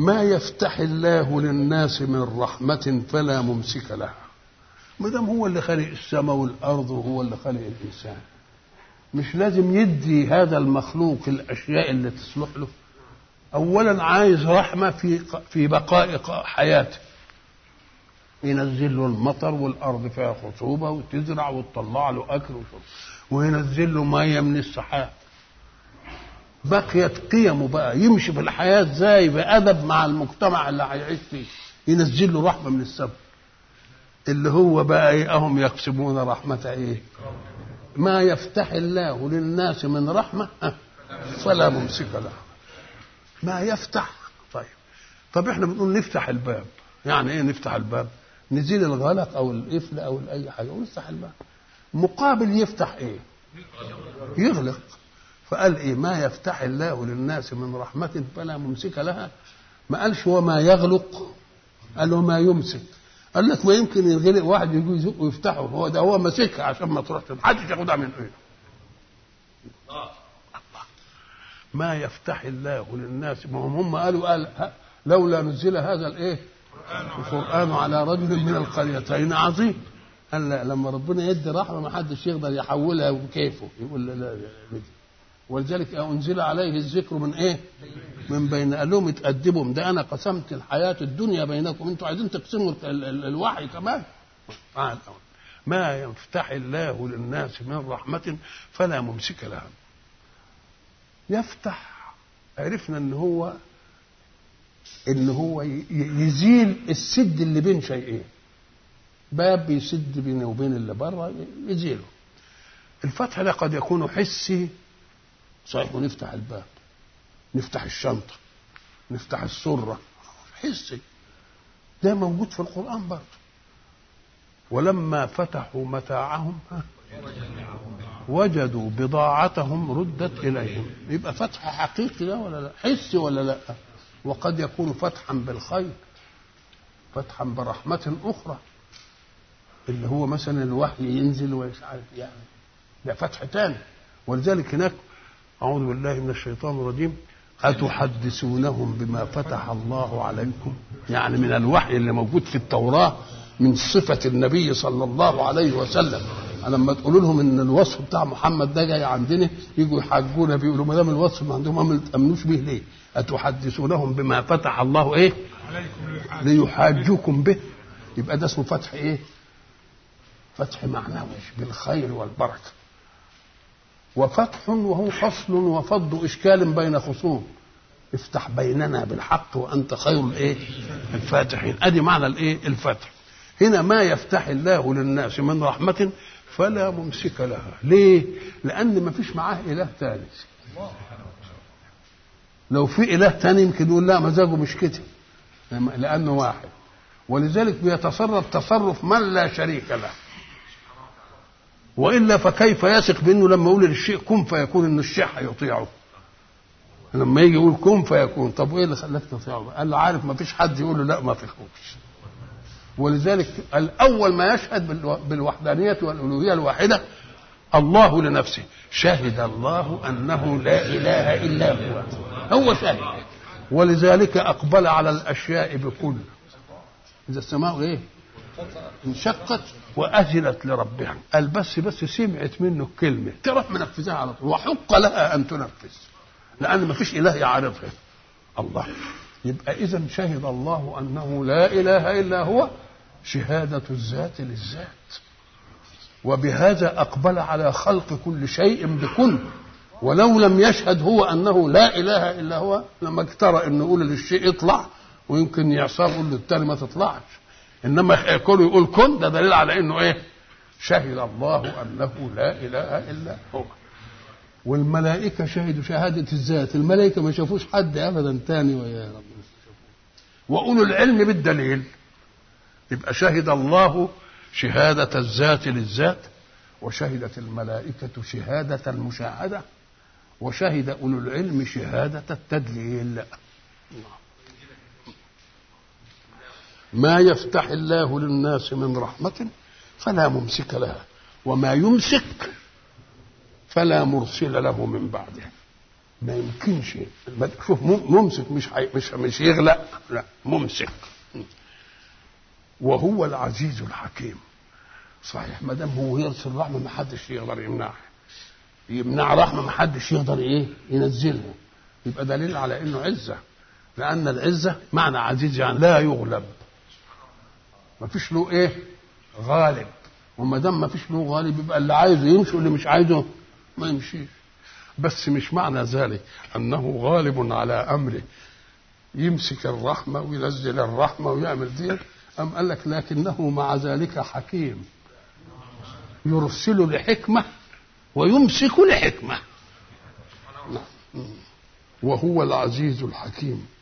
ما يفتح الله للناس من رحمة فلا ممسك لها ما دام هو اللي خلق السماء والأرض وهو اللي خلق الإنسان مش لازم يدي هذا المخلوق الأشياء اللي تصلح له أولا عايز رحمة في في بقاء حياته ينزل له المطر والأرض فيها خصوبة وتزرع وتطلع له أكل وشرب وينزل له مية من السحاب بقيت قيمه بقى يمشي في الحياة ازاي بأدب مع المجتمع اللي هيعيش فيه ينزل له رحمة من السماء اللي هو بقى ايه اهم يقسمون رحمة ايه ما يفتح الله للناس من رحمة فلا ممسك له ما يفتح طيب طب احنا بنقول نفتح الباب يعني ايه نفتح الباب نزيل الغلق او القفل او اي حاجه ونفتح الباب مقابل يفتح ايه يغلق فقال ايه ما يفتح الله للناس من رحمة فلا ممسك لها ما قالش وما يغلق قال وما يمسك قال لك ما يمكن ينغلق واحد يجي يزق ويفتحه هو ده هو ماسكها عشان ما تروحش محدش ياخدها من ايده ما يفتح الله للناس ما هم هم قالوا قال لولا نزل هذا الايه القرآن على رجل من القريتين عظيم قال لا لما ربنا يدي رحمه ما حدش يقدر يحولها بكيفه يقول لا لا لا ولذلك انزل عليه الذكر من ايه؟ من بين قال لهم اتأدبوا ده انا قسمت الحياه الدنيا بينكم انتوا عايزين تقسموا الوحي كمان ما يفتح الله للناس من رحمة فلا ممسك لها يفتح عرفنا ان هو ان هو يزيل السد اللي بين شيئين باب بيسد بينه وبين اللي بره يزيله الفتح ده قد يكون حسي صحيح ونفتح الباب نفتح الشنطة نفتح السرة حسي ده موجود في القرآن برضه ولما فتحوا متاعهم وجدوا بضاعتهم ردت إليهم يبقى فتح حقيقي ده ولا لا حسي ولا لا وقد يكون فتحا بالخير فتحا برحمة أخرى اللي هو مثلا الوحي ينزل ومش عارف يعني ده فتح تاني ولذلك هناك أعوذ بالله من الشيطان الرجيم أتحدثونهم بما فتح الله عليكم يعني من الوحي اللي موجود في التوراة من صفة النبي صلى الله عليه وسلم لما تقولوا لهم ان الوصف بتاع محمد ده جاي عندنا يجوا يحاجونا بيقولوا ما دام الوصف ما عندهم ما تامنوش به ليه؟ اتحدثونهم بما فتح الله ايه؟ ليحاجوكم به يبقى ده اسمه فتح ايه؟ فتح معنوي بالخير والبركه وفتح وهو فصل وفض اشكال بين خصوم افتح بيننا بالحق وانت خير الايه الفاتحين ادي معنى الايه الفتح هنا ما يفتح الله للناس من رحمة فلا ممسك لها ليه لأن ما فيش معاه إله ثالث لو في إله ثاني يمكن يقول لا مزاجه مش كده لأنه واحد ولذلك بيتصرف تصرف من لا شريك له والا فكيف يثق بانه لما يقول للشيء كن فيكون ان الشيء هيطيعه لما يجي يقول كن فيكون طب وايه اللي خلاك تطيعه قال له عارف ما فيش حد يقول له لا ما تخوفش ولذلك الاول ما يشهد بالوحدانيه والالوهيه الواحده الله لنفسه شهد الله انه لا اله الا هو هو شهد ولذلك اقبل على الاشياء بكل اذا السماء ايه انشقت واذنت لربها قال بس بس سمعت منه كلمه تروح منفذها على طول وحق لها ان تنفذ لان ما فيش اله يعارضها الله يبقى اذا شهد الله انه لا اله الا هو شهاده الذات للذات وبهذا اقبل على خلق كل شيء بكل ولو لم يشهد هو انه لا اله الا هو لما اجترأ انه يقول للشيء اطلع ويمكن يعصاه يقول للتاني ما تطلعش انما كونه يقول كن ده دليل على انه ايه شهد الله انه لا اله الا هو والملائكة شهدوا شهادة الذات الملائكة ما شافوش حد أبدا تاني ويا رب وأولو العلم بالدليل يبقى شهد الله شهادة الذات للذات وشهدت الملائكة شهادة المشاهدة وشهد أولو العلم شهادة التدليل ما يفتح الله للناس من رحمة فلا ممسك لها وما يمسك فلا مرسل له من بعده ما يمكنش شوف ممسك مش حي... مش مش يغلق لا ممسك وهو العزيز الحكيم صحيح ما دام هو يرسل رحمه ما حدش يقدر يمنعها يمنع رحمه ما حدش يقدر ايه ينزلها يبقى دليل على انه عزه لان العزه معنى عزيز يعني لا يغلب ما فيش له ايه غالب وما دام ما فيش له غالب يبقى اللي عايزه يمشي واللي مش عايزه ما يمشيش بس مش معنى ذلك انه غالب على امره يمسك الرحمه وينزل الرحمه ويعمل دي ام قال لك لكنه مع ذلك حكيم يرسل لحكمه ويمسك لحكمه وهو العزيز الحكيم